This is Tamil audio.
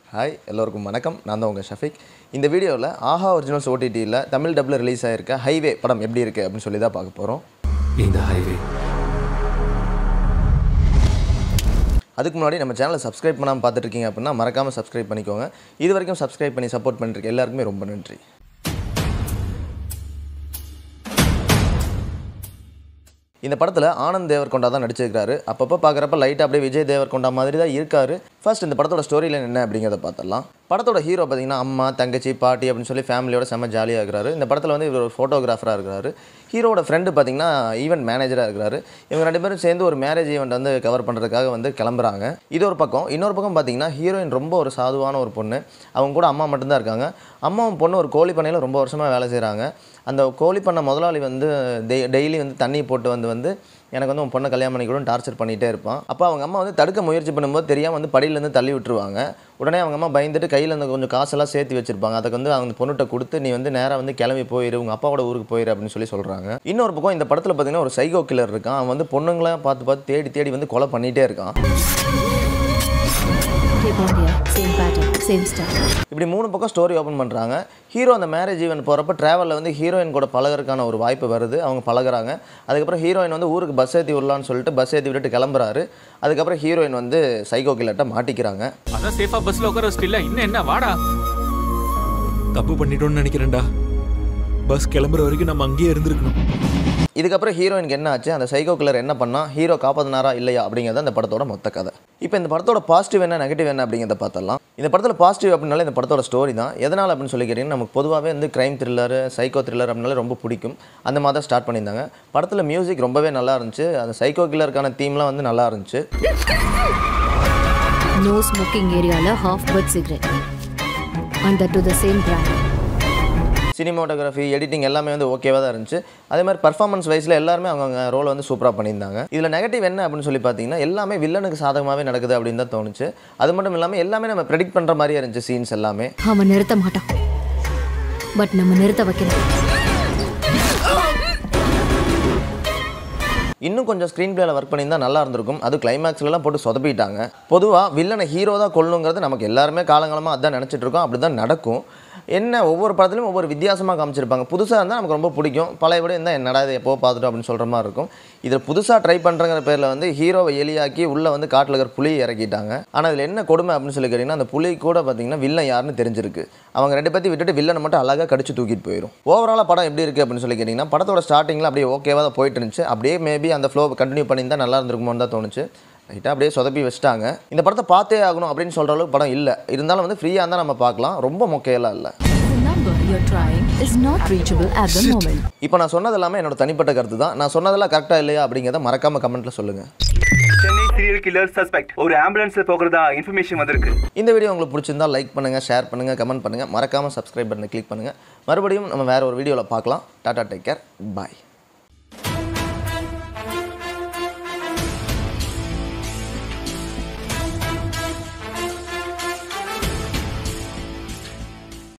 ஹாய் எல்லோருக்கும் வணக்கம் நான் தான் உங்கள் ஷஃபிக் இந்த வீடியோவில் ஆஹா ஒரிஜினல்ஸ் ஓடிடியில் தமிழ் டப்பில் ரிலீஸ் ஆயிருக்க ஹைவே படம் எப்படி இருக்குது அப்படின்னு சொல்லி தான் பார்க்க போகிறோம் இந்த ஹைவே அதுக்கு முன்னாடி நம்ம சேனலை சப்ஸ்கிரைப் பண்ணாமல் பார்த்துட்டு இருக்கீங்க அப்படின்னா மறக்காமல் சப்ஸ்கிரைப் பண்ணிக்கோங்க இது வரைக்கும் சப்ஸ்கிரைப் பண்ணி சப்போர்ட் பண்ணிருக்க எல்லாருக்குமே ரொம்ப நன்றி இந்த படத்தில் ஆனந்த் தேவர்கொண்டா தான் நடிச்சிருக்காரு அப்பப்போ பார்க்குறப்ப லைட்டாக அப்படியே விஜய் தேவர்கொண்டா மாதிரி தான் இருக்காரு ஃபர்ஸ்ட் இந்த படத்தோட ஸ்டோரி லைன் என்ன அப்படிங்கிறத பார்த்தலாம் படத்தோட ஹீரோ பார்த்தீங்கன்னா அம்மா தங்கச்சி பாட்டி அப்படின்னு சொல்லி ஃபேமிலியோட செம்ம ஜாலியாக இருக்கிறாரு இந்த படத்தில் வந்து இவர் ஒரு ஃபோட்டோகிராஃபராக இருக்கிறாரு ஹீரோட ஃப்ரெண்டு பார்த்தீங்கன்னா ஈவெண்ட் மேனேஜராக இருக்கிறாரு இவங்க ரெண்டு பேரும் சேர்ந்து ஒரு மேரேஜ் ஈவெண்ட் வந்து கவர் பண்ணுறதுக்காக வந்து கிளம்புறாங்க இது ஒரு பக்கம் இன்னொரு பக்கம் பார்த்தீங்கன்னா ஹீரோயின் ரொம்ப ஒரு சாதுவான ஒரு பொண்ணு அவங்க கூட அம்மா மட்டும்தான் இருக்காங்க அம்மாவும் பொண்ணு ஒரு கோழி பண்ணையில் ரொம்ப வருஷமாக வேலை செய்கிறாங்க அந்த கோழி பண்ண முதலாளி வந்து டெய்லி வந்து தண்ணி போட்டு வந்து வந்து எனக்கு வந்து உன் பொண்ணை கல்யாணம் பண்ணி கூட டார்ச்சர் பண்ணிகிட்டே இருப்பான் அப்போ அவங்க அம்மா வந்து தடுக்க முயற்சி பண்ணும்போது தெரியாமல் வந்து படியிலேருந்து தள்ளி விட்டுருவாங்க உடனே அவங்க அம்மா பயந்துட்டு கையில் இருந்து கொஞ்சம் காசெல்லாம் சேர்த்து வச்சிருப்பாங்க அதுக்கு வந்து அவங்க பொண்ணுகிட்ட கொடுத்து நீ வந்து நேராக வந்து கிளம்பி போயிரு உங்கள் அப்பாவோட ஊருக்கு போயிரு அப்படின்னு சொல்லி சொல்கிறாங்க இன்னொரு பக்கம் இந்த படத்தில் பார்த்தீங்கன்னா ஒரு சைகோ கில்லர் இருக்கான் அவன் வந்து பொண்ணுங்களாம் பார்த்து பார்த்து தேடி தேடி வந்து கொலை பண்ணிகிட்டே இருக்கான் Keep on here. Same pattern, same style. இப்படி மூணு பக்கம் ஸ்டோரி ஓப்பன் பண்ணுறாங்க ஹீரோ அந்த மேரேஜ் ஈவெண்ட் போகிறப்ப ட்ராவலில் வந்து ஹீரோயின் கூட பழகறதுக்கான ஒரு வாய்ப்பு வருது அவங்க பழகுறாங்க அதுக்கப்புறம் ஹீரோயின் வந்து ஊருக்கு பஸ் ஏற்றி விடலான்னு சொல்லிட்டு பஸ் ஏற்றி விட்டுட்டு கிளம்புறாரு அதுக்கப்புறம் ஹீரோயின் வந்து சைக்கோ கில்லர்ட்ட மாட்டிக்கிறாங்க அதான் சேஃபா பஸ்ல உட்கார வச்சிட்டில்ல இன்னும் என்ன வாடா தப்பு பண்ணிட்டோம்னு நினைக்கிறேன்டா பஸ் கிளம்புற வரைக்கும் நம்ம அங்கேயே இருந்திருக்கணும் இதுக்கப்புறம் ஹீரோயினுக்கு என்ன ஆச்சு அந்த சைக்கோ கில்லர் என்ன பண்ணா ஹீரோ காப்பாத்தினாரா இல்லையா அப்படிங்கிறது அந்த படத்தோட மொத்த கதை இப்போ இந்த படத்தோட பாசிட்டிவ் என்ன நெகட்டிவ் என்ன அப்படிங்கிறத பார்த்தலாம் இந்த படத்தில் பாசிட்டிவ் அப்படின்னாலே இந்த படத்தோட ஸ்டோரி தான் எதனால் அப்படின்னு சொல்லி கேட்டிங்கன்னா நமக்கு பொதுவாகவே வந்து கிரைம் த்ரில்லர் சைக்கோ த்ரில்லர் அப்படின்னாலே ரொம்ப பிடிக்கும் அந்த மாதிரி தான் ஸ்டார்ட் பண்ணியிருந்தாங்க படத்தில் மியூசிக் ரொம்பவே நல்லா இருந்துச்சு அந்த சைக்கோ கில்லருக்கான தீம்லாம் வந்து நல்லா இருந்துச்சு No smoking area la half butt cigarette. And that to the same brand. Cinematography editing எல்லாமே வந்து ஓகேவாக தான் இருந்துச்சு அதே மாதிரி பர்ஃபார்மன்ஸ் வைஸில் எல்லாருமே அவங்க ரோலை வந்து சூப்பராக பண்ணியிருந்தாங்க இதில் நெகட்டிவ் என்ன அப்படின்னு சொல்லி பார்த்தீங்கன்னா எல்லாமே வில்லனுக்கு சாதகமாகவே நடக்குது அப்படின்னு தான் தோணுச்சு அது மட்டும் இல்லாமல் எல்லாமே நம்ம ப்ரெடிக்ட் பண்ணுற மாதிரியே இருந்துச்சு சீன்ஸ் எல்லாமே அவன் நிறுத்த மாட்டான் பட் நம்ம நிறுத்த வைக்கணும் இன்னும் கொஞ்சம் ஸ்க்ரீன் பிளேல ஒர்க் பண்ணியிருந்தா நல்லா இருந்திருக்கும் அது கிளைமேக்ஸ்லலாம் போட்டு சொதப்பிட்டாங்க பொதுவாக வில்லனை ஹீரோ தான் கொள்ளணுங்கிறது நமக்கு எல்லாருமே காலங்காலமாக அதான் நினச்சிட்டு இருக்கோம் அப்படி தான் நடக்கும் என்ன ஒவ்வொரு படத்துலையும் ஒவ்வொரு வித்தியாசமாக காமிச்சிருப்பாங்க புதுசாக இருந்தால் நமக்கு ரொம்ப பிடிக்கும் பழைய விட இருந்தால் என்னடா இதை எப்போ பார்த்துட்டோம் அப்படின்னு சொல்கிற மாதிரி இருக்கும் இதில் புதுசாக ட்ரை பண்ணுறங்கிற பேரில் வந்து ஹீரோவை எலியாக்கி உள்ளே வந்து காட்டில் இருக்கிற புலியை இறக்கிட்டாங்க ஆனால் இதில் என்ன கொடுமை அப்படின்னு சொல்லி கேட்டிங்கன்னா அந்த புலி கூட பார்த்தீங்கன்னா வில்லன் யாருன்னு தெரிஞ்சிருக்கு அவங்க ரெண்டு பேர்த்தையும் விட்டுட்டு வில்லனை மட்டும் அழகாக கடிச்சு தூக்கிட்டு போயிடும் ஓவராலாக படம் எப்படி இருக்குது அப்படின்னு சொல்லி கேட்டிங்கன்னா படத்தோட ஸ்டார்டிங்கில் அப்படியே ஓகேவாக தான் போயிட்டு இருந்துச்சு அப்படியே மேபி அந்த ஃப்ளோ கண்டினியூ பண்ணியிருந்தா நல்லா இருந்திருக்குமோன்னு தான் தோணுச்சு ரைட்டாக அப்படியே சொதப்பி வச்சுட்டாங்க இந்த படத்தை பார்த்தே ஆகணும் அப்படின்னு சொல்கிற அளவுக்கு படம் இல்லை இருந்தாலும் வந்து ஃப்ரீயாக இருந்தால் நம்ம பார்க்கலாம் ரொம்ப மொக்கையெல்லாம் இல்லை The number you're trying is not reachable at the moment. இப்போ நான் சொன்னது எல்லாமே என்னோட தனிப்பட்ட கருத்து தான் நான் சொன்னதெல்லாம் கரெக்டாக இல்லையா அப்படிங்கிறத மறக்காமல் கமெண்ட்டில் சொல்லுங்கள் சென்னை சீரியல் கில்லர் சஸ்பெக்ட் ஒரு ஆம்புலன்ஸ்ல போகிறதா இன்ஃபர்மேஷன் வந்திருக்கு இந்த வீடியோ உங்களுக்கு பிடிச்சிருந்தா லைக் பண்ணுங்கள் ஷேர் பண்ணுங்கள் கமெண்ட் பண்ணுங்கள் மறக்காமல் சப்ஸ்கிரைப் பண்ணி கிளிக் பண்ணுங்கள் மறுபடியும் நம்ம வேறு ஒரு வீடியோவில் பார்க்கலாம் டாடா டேக் கேர் பாய்